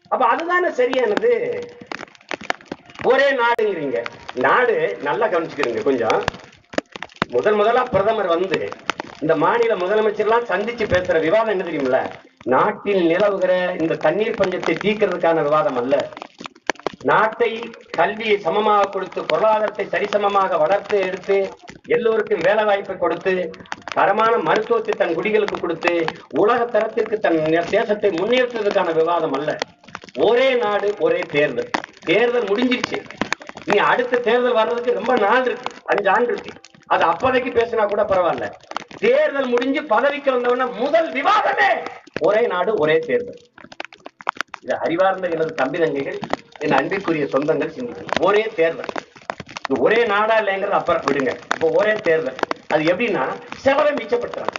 அப்ப அதுதானே சரியானது ஒரே நாடுங்கிறீங்க நாடு நல்லா கவனிச்சுக்கிறீங்க கொஞ்சம் முதல் முதலா பிரதமர் வந்து இந்த மாநில முதலமைச்சர்லாம் சந்திச்சு பேசுற விவாதம் என்ன தெரியுமில்ல நாட்டில் நிலவுகிற இந்த தண்ணீர் பஞ்சத்தை தீர்க்கிறதுக்கான விவாதம் அல்ல நாட்டை கல்வியை சமமாக கொடுத்து பொருளாதாரத்தை சரிசமமாக வளர்த்து எடுத்து எல்லோருக்கும் வேலை வாய்ப்பை கொடுத்து தரமான மருத்துவத்தை தன் குடிகளுக்கு கொடுத்து உலக தரத்திற்கு தன் தேசத்தை முன்னேற்றுவதற்கான விவாதம் அல்ல ஒரே நாடு ஒரே தேர்தல் தேர்தல் முடிஞ்சிருச்சு நீ அடுத்த தேர்தல் வர்றதுக்கு ரொம்ப நாள் இருக்கு அஞ்சு ஆண்டு இருக்கு அது அப்போதைக்கு பேசினா கூட பரவாயில்ல தேர்தல் முடிஞ்சு பதவிக்கு வந்தவன முதல் விவாதமே ஒரே நாடு ஒரே தேர்தல் இது அறிவார்ந்த எனது தம்பி தங்கைகள் என் அன்பிற்குரிய சொந்தங்கள் சிந்திக்கணும் ஒரே தேர்தல் இது ஒரே நாடா இல்லைங்கிறது அப்புறம் விடுங்க இப்போ ஒரே தேர்தல் அது எப்படின்னா செலவை மிச்சப்படுத்துறாங்க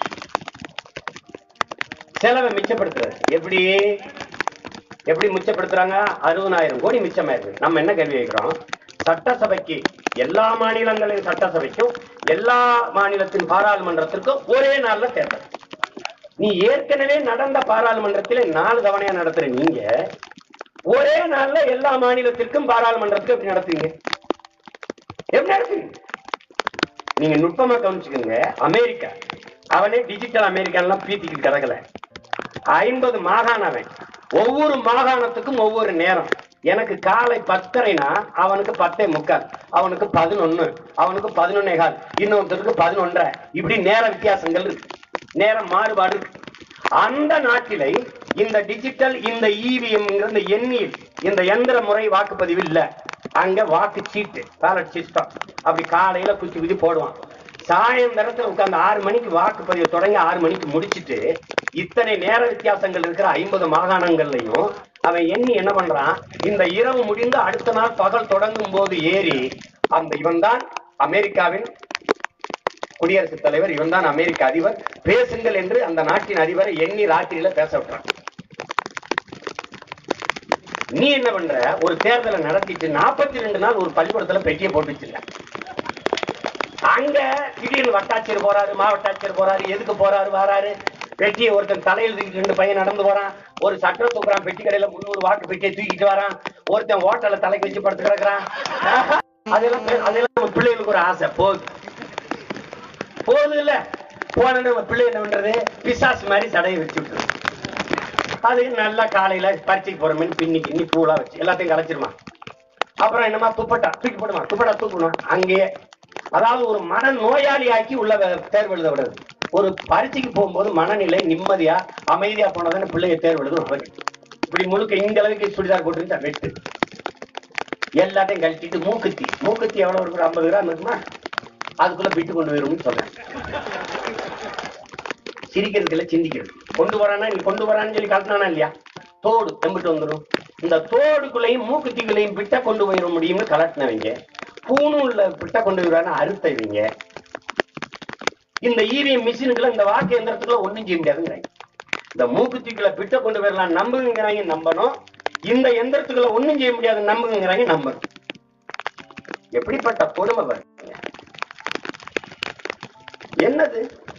செலவை மிச்சப்படுத்துறது எப்படி எப்படி மிச்சப்படுத்துறாங்க அறுபதாயிரம் கோடி மிச்சமாயிருக்கு நம்ம என்ன கேள்வி வைக்கிறோம் சட்டசபைக்கு எல்லா மாநிலங்களின் சட்டசபைக்கும் எல்லா மாநிலத்தின் பாராளுமன்றத்திற்கும் ஒரே நாள்ல தேர்தல் நீ ஏற்கனவே நடந்த பாராளுமன்றத்திலே நாலு தவணையா நடத்துற நீங்க ஒரே நாள்ல எல்லா மாநிலத்திற்கும் பாராளுமன்றத்துக்கும் எப்படி நடத்துவீங்க எப்படி நடத்துவீங்க நீங்க நுட்பமா கவனிச்சுக்கோங்க அமெரிக்கா அவனே டிஜிட்டல் அமெரிக்கான்லாம் பீத்திக்கிட்டு கிடக்கல ஐம்பது மாகாணம் அவன் ஒவ்வொரு மாகாணத்துக்கும் ஒவ்வொரு நேரம் எனக்கு காலை பத்தரைனா அவனுக்கு பத்தே முக்கால் அவனுக்கு பதினொன்னு அவனுக்கு பதினொன்னே கால் இன்னொருத்தருக்கு பதினொன்றரை இப்படி நேர வித்தியாசங்கள் இருக்கு நேரம் மாறுபாடு இருக்கு அந்த நாட்டிலை இந்த டிஜிட்டல் இந்த இவிஎம் இந்த எண்ணில் இந்த எந்திர முறை வாக்குப்பதிவு இல்ல அங்க வாக்கு சீட்டு பேலட் சிஸ்டம் அப்படி காலையில குச்சி குச்சி போடுவான் சாயந்தரத்துல உட்கார்ந்து ஆறு மணிக்கு வாக்குப்பதிவு தொடங்கி ஆறு மணிக்கு முடிச்சிட்டு இத்தனை நேர வித்தியாசங்கள் இருக்கிற ஐம்பது மாகாணங்கள்லையும் அவன் எண்ணி என்ன பண்றான் இந்த இரவு முடிந்து அடுத்த நாள் பகல் தொடங்கும் போது ஏறி அந்த இவன் தான் அமெரிக்காவின் குடியரசுத் தலைவர் இவன் தான் அமெரிக்க அதிபர் பேசுங்கள் என்று அந்த நாட்டின் அதிபரை எண்ணி ராத்திரியில பேச விட்டுறான் நீ என்ன பண்ற ஒரு தேர்தலை நடத்திட்டு நாற்பத்தி ரெண்டு நாள் ஒரு பள்ளிக்கூடத்துல பெட்டியை போட்டு வச்சிருக்க அங்க திடீர்னு வட்டாட்சியர் போறாரு மாவட்டாட்சியர் போறாரு எதுக்கு போறாரு வராரு பெட்டியை ஒருத்தன் தலையில் தூக்கிட்டு ரெண்டு பையன் நடந்து போறான் ஒரு சட்டை தூக்குறான் பெட்டி கடையில முன்னூறு வாக்கு பெட்டியை தூக்கிட்டு வரான் ஒருத்தன் ஓட்டல தலைக்கு வச்சு படுத்து கிடக்குறான் அதெல்லாம் அதெல்லாம் நம்ம பிள்ளைகளுக்கு ஒரு ஆசை போகுது போகுது இல்ல போன நம்ம பிள்ளை என்ன பண்றது பிசாசு மாதிரி சடையை வச்சு விட்டுருது அது நல்லா காலையில பரிச்சைக்கு போற மாதிரி பின்னி பின்னி பூலா வச்சு எல்லாத்தையும் கலைச்சிருமா அப்புறம் என்னமா துப்பட்டா தூக்கி போடுமா துப்பட்டா தூக்கணும் அங்கேயே அதாவது ஒரு மன நோயாளி ஆக்கி உள்ள வே- தேர்வு எழுத விடுறது ஒரு பரீட்சைக்கு போகும்போது மனநிலை நிம்மதியா அமைதியா போனதான பிள்ளைய தேர்வு எழுதும் அவரு இப்படி முழுக்க இந்த அளவுக்கு சுடிதார் போட்டு வெட்டு எல்லாத்தையும் கழட்டிட்டு மூக்குத்தி மூக்குத்தி எவ்வளவு இருக்கு ஒரு ஐம்பது கிராம் இருக்குமா அதுக்குள்ள விட்டு கொண்டு போயிரும்னு சொல்றேன் சிரிக்கிறதுல சிந்திக்கிறது கொண்டு வரானா நீ கொண்டு வரான்னு சொல்லி கலட்டினானா இல்லையா தோடு எம்பிட்டு வந்துடும் இந்த தோடுக்குள்ளேயும் மூக்குத்திக்குள்ளேயும் பிட்ட கொண்டு போயிட முடியும்னு கலட்டினவங்க பூணூல்ல பிட்ட கொண்டு போயிடுவானா அறுத்தவங்க இந்த இவிஎம் மிஷினுக்குள்ள இந்த வாக்கு எந்திரத்துக்குள்ள ஒண்ணும் செய்ய முடியாதுங்கிறாங்க இந்த மூக்குத்திக்குள்ள பிட்ட கொண்டு போயிடலாம் நம்புங்கிறாங்க நம்பணும் இந்த எந்திரத்துக்குள்ள ஒண்ணும் செய்ய முடியாது நம்புங்கிறாங்க நம்பணும் எப்படிப்பட்ட கொடுமை பாருங்க என்னது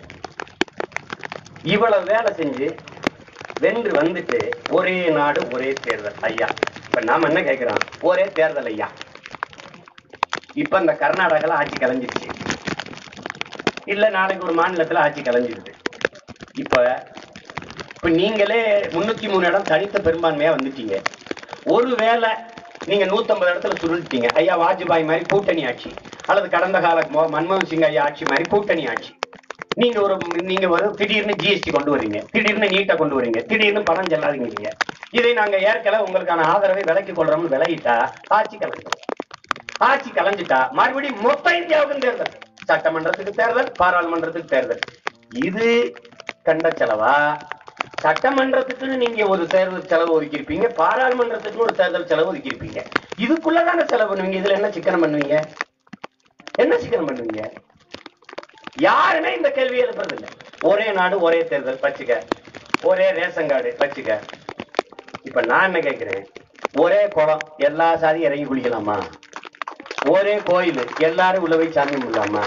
இவ்வளவு வேலை செஞ்சு வென்று வந்துட்டு ஒரே நாடு ஒரே தேர்தல் ஐயா இப்ப நாம என்ன கேட்கிறோம் ஒரே தேர்தல் ஐயா இப்ப இந்த கர்நாடகால ஆட்சி கலைஞ்சிருச்சு இல்ல நாளைக்கு ஒரு மாநிலத்துல ஆட்சி கலைஞ்சிருது இப்ப இப்ப நீங்களே முன்னூத்தி மூணு இடம் தனித்த பெரும்பான்மையா வந்துட்டீங்க ஒருவேளை நீங்க 150 இடத்துல சுருட்டிட்டீங்க ஐயா வாஜ்பாய் மாதிரி கூட்டணி ஆட்சி அல்லது கடந்த கால மோ- மன்மோகன் சிங் ஐயா ஆட்சி மாதிரி கூட்டணி ஆட்சி நீங்க ஒரு நீங்க ஒரு திடீர்னு ஜிஎஸ்டி கொண்டு வர்றீங்க திடீர்னு நீட்டை கொண்டு வர்றீங்க திடீர்னு பணம் செல்லாதீங்க இதை நாங்க ஏற்கனவே உங்களுக்கான ஆதரவை விலக்கி கொள்றோம்னு விலகிட்டா ஆட்சி கலைஞ்சிடும் ஆட்சி கலைஞ்சிட்டா மறுபடியும் மொத்த இந்தியாவுக்கும் தேர்தல் சட்டமன்றத்துக்கு தேர்தல் பாராளுமன்றத்துக்கு தேர்தல் இது கண்ட செலவா சட்டமன்றத்துக்குன்னு நீங்க ஒரு தேர்தல் செலவு ஒதுக்கியிருப்பீங்க பாராளுமன்றத்துக்கு ஒரு தேர்தல் செலவு ஒதுக்கியிருப்பீங்க இதுக்குள்ளதான செலவு பண்ணுவீங்க இதுல என்ன சிக்கனம் பண்ணுவீங்க என்ன சிக்கனம் பண்ணுவீங்க யாருமே இந்த கேள்வி எழுப்புறது இல்ல ஒரே நாடு ஒரே தேர்தல் வச்சுக்க ஒரே ரேஷன் கார்டு வச்சுக்க இப்ப நான் என்ன கேட்கிறேன் ஒரே குளம் எல்லா சாதியும் இறங்கி குளிக்கலாமா ஒரே கோயில் எல்லாரும் உள்ள போய் சாமி கும்பிடலாமா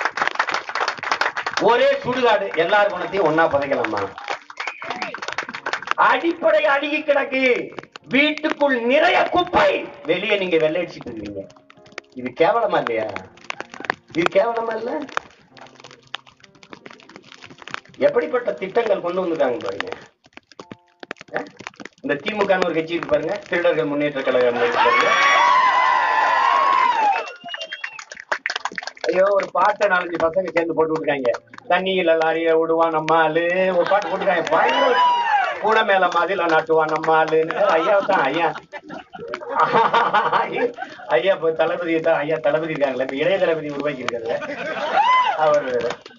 ஒரே சுடுகாடு எல்லார் குணத்தையும் ஒன்னா புதைக்கலாமா அடிப்படை அழுகி கிடக்கு வீட்டுக்குள் நிறைய குப்பை வெளியே நீங்க வெள்ளையடிச்சிட்டு இருக்கீங்க இது கேவலமா இல்லையா இது கேவலமா இல்ல எப்படிப்பட்ட திட்டங்கள் கொண்டு வந்திருக்காங்க பாருங்க அஹ்? இந்த திமுக ஒரு கட்சி இருக்கு பாருங்க திருடர்கள் முன்னேற்ற கழகம் இருக்கு பாருங்க ஐயோ ஒரு பாட்டை நாலஞ்சு பசங்க சேர்ந்து போட்டு விட்டுருக்காங்க தண்ணியில லாரிய விடுவான் நம்ம ஆளு ஒரு பாட்டு போட்டுருக்காங்க பயங்கர பூனை மேல மாதிரில நாட்டுவான் நம்ம ஆளுன்னு ஐயா தான் ஐயா ஐயா இப்ப தளபதி தான் ஐயா தளபதி இருக்காங்கல்ல இப்ப இளைய தளபதி உருவாக்கி இருக்காருல்ல அவர்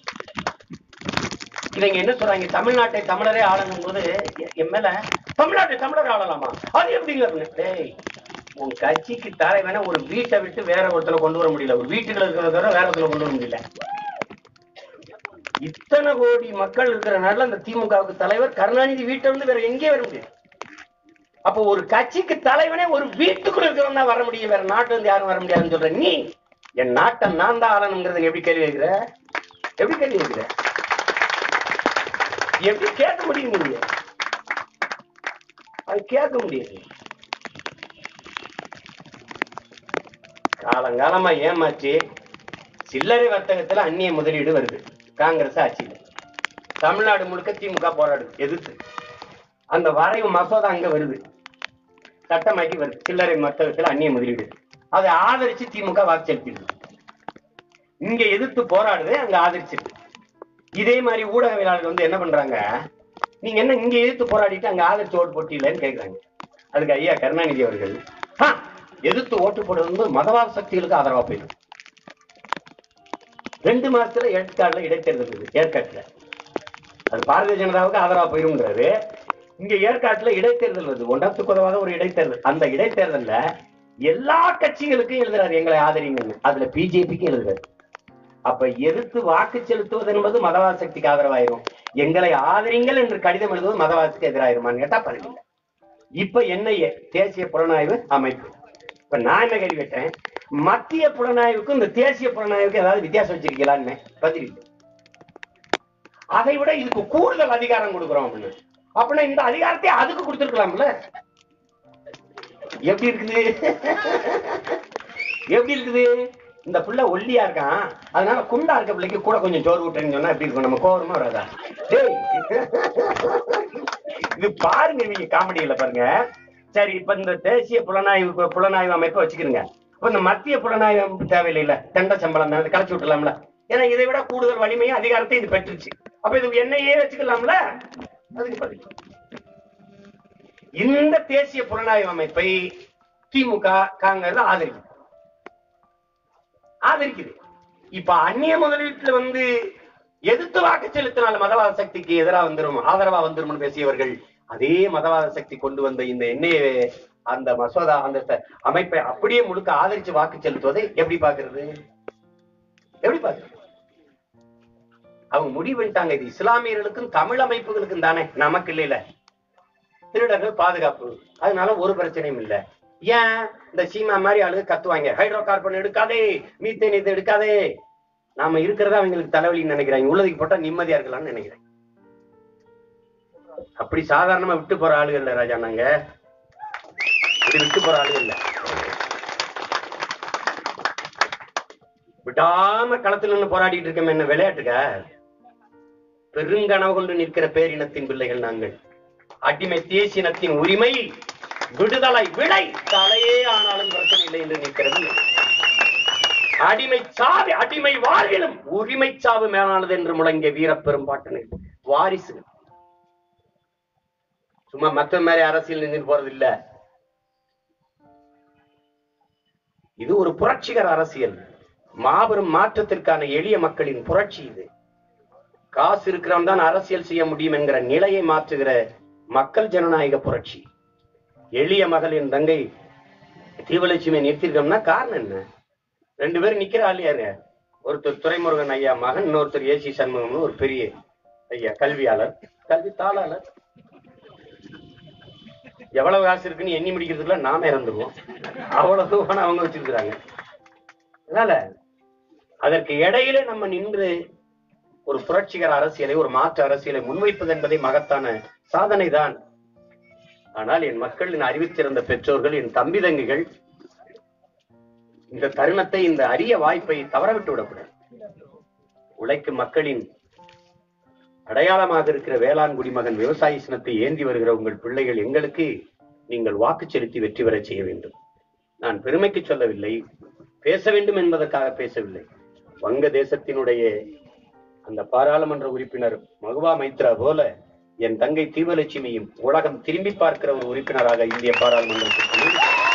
இவங்க என்ன சொல்றாங்க தமிழ்நாட்டை தமிழரே ஆளணும் போது எ- என் மேல தமிழ்நாட்டை தமிழர் ஆளலாமா அது எப்படிங்க அப்படின்னு டேய் உன் கட்சிக்கு தலைவன ஒரு வீட்டை விட்டு வேற ஒருத்தர கொண்டு வர முடியல ஒரு வீட்டுக்குள்ள இருக்கிறத தவிர வேற ஒருத்தர கொண்டு வர முடியல இத்தனை கோடி மக்கள் இருக்கிறனால அந்த திமுகவுக்கு தலைவர் கருணாநிதி வீட்டை வந்து வேற எங்கேயும் வர முடியாது அப்போ ஒரு கட்சிக்கு தலைவனே ஒரு வீட்டுக்குள்ள இருக்கிறவன் தான் வர முடியும் வேற நாட்டுல இருந்து யாரும் வர முடியாதுன்னு சொல்ற நீ என் நாட்டை நான் தான் ஆளணுங்கிறது எப்படி கேள்வி கேட்கிற எப்படி கேள்வி கேட்கிற எப்படி கேட்க முடியும் நீங்க அது கேட்க முடியாது காலங்காலமா ஏமாற்றி சில்லறை வர்த்தகத்துல அந்நிய முதலீடு வருது காங்கிரஸ் ஆட்சியில தமிழ்நாடு முழுக்க திமுக போராடுது எதிர்த்து அந்த வரைவு மசோதா அங்க வருது சட்டமாக்கி வருது சில்லறை வர்த்தகத்துல அந்நிய முதலீடு அதை ஆதரிச்சு திமுக வாக்கு செலுத்திடுது இங்க எதிர்த்து போராடுது அங்க ஆதரிச்சிருக்கு இதே மாதிரி ஊடகவியலாளர்கள் வந்து என்ன பண்றாங்க நீங்க என்ன இங்க எதிர்த்து போராடிட்டு அங்க ஆதரிச்சு ஓட்டு போட்டீங்களேன்னு கேக்குறாங்க அதுக்கு ஐயா கருணாநிதி அவர்கள் "ஹா, எதிர்த்து ஓட்டு போடுறது வந்து மதவாத சக்திகளுக்கு ஆதரவா போயிடும் ரெண்டு மாசத்துல ஏற்காடுல இடைத்தேர்தல் இருக்குது ஏற்காட்டுல அது பாரதிய ஜனதாவுக்கு ஆதரவா போயிருங்கிறாரு இங்க ஏற்காட்டுல இடைத்தேர்தல் வருது ஒன்றத்துக்கு உதவாத ஒரு இடைத்தேர்தல் அந்த இடைத்தேர்தல்ல எல்லா கட்சிகளுக்கும் எழுதுறாரு எங்களை ஆதரிங்கன்னு அதுல பிஜேபிக்கு எழுதுறாரு அப்ப எதிர்த்து வாக்கு செலுத்துவது என்பது மதவாத சக்திக்கு ஆதரவாயிரும் எங்களை ஆதரிங்கள் என்று கடிதம் எழுதுவது மதவாதத்துக்கு எதிராயிருமான்னு கேட்டா பரவாயில்ல இப்ப என்ஐஏ தேசிய புலனாய்வு அமைப்பு இப்ப நான் என்ன கேள்வி கேட்டேன் மத்திய புலனாய்வுக்கும் இந்த தேசிய புலனாய்வுக்கும் ஏதாவது வித்தியாசம் வச்சிருக்கீங்களான்னு பதில் அதை விட இதுக்கு கூடுதல் அதிகாரம் கொடுக்குறோம் அப்படின்னு அப்படின்னா இந்த அதிகாரத்தை அதுக்கு கொடுத்துருக்கலாம்ல எப்படி இருக்குது எப்படி இருக்குது இந்த புள்ள ஒல்லியா இருக்கான் அதனால குண்டா இருக்க பிள்ளைக்கு கூட கொஞ்சம் சோறு விட்டுறேன்னு சொன்னா எப்படி இருக்கும் நம்ம கோவரமா வராதா டேய் இது பாருங்க நீங்க காமெடியில பாருங்க சரி இப்ப இந்த தேசிய புலனாய்வு புலனாய்வு அமைப்பை வச்சுக்கிறீங்க இப்ப இந்த மத்திய புலனாய்வு அமைப்பு தேவையில்லைல்ல தண்ட சம்பளம் தான் கலைச்சு விட்டுலாம்ல ஏன்னா இதை விட கூடுதல் வலிமையும் அதிகாரத்தை இது பெற்றுச்சு அப்ப இது என்னையே வச்சுக்கலாம்ல அதுக்கு பதில் இந்த தேசிய புலனாய்வு அமைப்பை திமுக காங்கிரஸ் ஆதரிக்குது ஆதரிக்குது இப்ப அந்நிய முதலீட்டுல வந்து எதிர்த்து வாக்கு செலுத்தினால மதவாத சக்திக்கு எதிராக வந்துரும் ஆதரவா வந்துரும்னு பேசியவர்கள் அதே மதவாத சக்தி கொண்டு வந்த இந்த எண்ணெயை அந்த மசோதா அந்த ச- அமைப்பை அப்படியே முழுக்க ஆதரிச்சு வாக்கு செலுத்துவதை எப்படி பாக்குறது எப்படி பாக்குறது அவங்க முடிவு பண்ணிட்டாங்க இது இஸ்லாமியர்களுக்கும் தமிழ் அமைப்புகளுக்கும் தானே நமக்கு இல்லைல திருடர்கள் பாதுகாப்பு அதனால ஒரு பிரச்சனையும் இல்ல ஏன் இந்த சீமா மாதிரி ஆளுங்க கத்துவாங்க ஹைட்ரோ கார்பன் எடுக்காதே மீத்தேன் இது எடுக்காதே நாம இருக்கிறதா அவங்களுக்கு தலைவலின்னு நினைக்கிறாங்க உள்ளதுக்கு போட்டா நிம்மதியா இருக்கலாம்னு நினைக்கிறேன் அப்படி சாதாரணமா விட்டு போற ஆளுகள் இல்ல ராஜா நாங்க இப்படி விட்டு போற ஆளுகள் இல்ல விடாம களத்துல நின்று போராடிட்டு இருக்கோம் என்ன விளையாட்டுக்க பெருங்கனவு கொண்டு நிற்கிற பேரினத்தின் பிள்ளைகள் நாங்கள் அடிமை தேசினத்தின் உரிமை விடுதலை விடை தலையே ஆனாலும் பிரச்சனை இல்லை என்று நிற்கிறது அடிமை சாவி அடிமை வாழ்விலும் உரிமை சாவு மேலானது என்று முழங்கிய வீரப்பெரும் பாட்டனர் வாரிசு சும்மா மத்த மாதிரி அரசியல் நின்று போறது இல்ல இது ஒரு புரட்சிகர அரசியல் மாபெரும் மாற்றத்திற்கான எளிய மக்களின் புரட்சி இது காசு இருக்கிறவன் தான் அரசியல் செய்ய முடியும் என்கிற நிலையை மாற்றுகிற மக்கள் ஜனநாயக புரட்சி எளிய மகளின் தங்கை தீவலட்சுமி நிறுத்திருக்கோம்னா காரணம் என்ன ரெண்டு பேரும் நிக்கிற ஆளியாரு ஒருத்தர் துரைமுருகன் ஐயா மகன் இன்னொருத்தர் ஏசி சண்முகம்னு ஒரு பெரிய ஐயா கல்வியாளர் கல்வி தாளாளர் எவ்வளவு காசு இருக்குன்னு எண்ணி முடிக்கிறதுக்குள்ள நாம இறந்துருவோம் அவ்வளவு பணம் அவங்க வச்சிருக்கிறாங்க அதனால அதற்கு இடையில நம்ம நின்று ஒரு புரட்சிகர அரசியலை ஒரு மாற்று அரசியலை முன்வைப்பது என்பதை மகத்தான சாதனை தான் ஆனால் என் மக்கள் என் அறிவிச்சிருந்த பெற்றோர்கள் என் தம்பி தங்கிகள் இந்த தருணத்தை இந்த அரிய வாய்ப்பை தவறவிட்டு விடக்கூடாது உழைக்கும் மக்களின் அடையாளமாக இருக்கிற வேளாண் குடிமகன் விவசாய சினத்தை ஏந்தி வருகிற உங்கள் பிள்ளைகள் எங்களுக்கு நீங்கள் வாக்கு செலுத்தி வெற்றி பெறச் செய்ய வேண்டும் நான் பெருமைக்கு சொல்லவில்லை பேச வேண்டும் என்பதற்காக பேசவில்லை வங்க தேசத்தினுடைய அந்த பாராளுமன்ற உறுப்பினர் மகுவா மைத்ரா போல என் தங்கை தீபலட்சுமியும் உலகம் திரும்பி பார்க்கிற ஒரு உறுப்பினராக இந்திய பாராளுமன்றத்தில்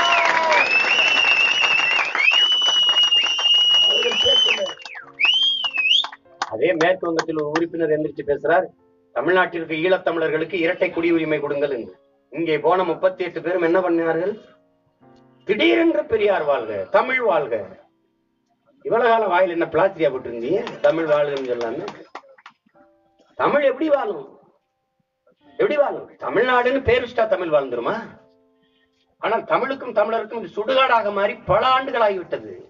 அதே மேற்கு வங்கத்தில் ஒரு உறுப்பினர் எந்திரிச்சு பேசுறார் தமிழ்நாட்டிற்கு ஈழத்தமிழர்களுக்கு இரட்டை குடியுரிமை கொடுங்கள் என்று இங்கே போன முப்பத்தி எட்டு பேரும் என்ன பண்ணினார்கள் திடீரென்று பெரியார் வாழ்க தமிழ் வாழ்க இவ்வளவு காலம் வாயில் என்ன பிளாஸ்டியா போட்டிருந்தீங்க தமிழ் வாழ்கன்னு சொல்லாம தமிழ் எப்படி வாழும் எப்படி வாழும் தமிழ்நாடுன்னு பேர் வச்சுட்டா தமிழ் வாழ்ந்துருமா ஆனால் தமிழுக்கும் தமிழருக்கும் இது சுடுகாடாக மாறி பல ஆண்டுகள் ஆகிவிட்டது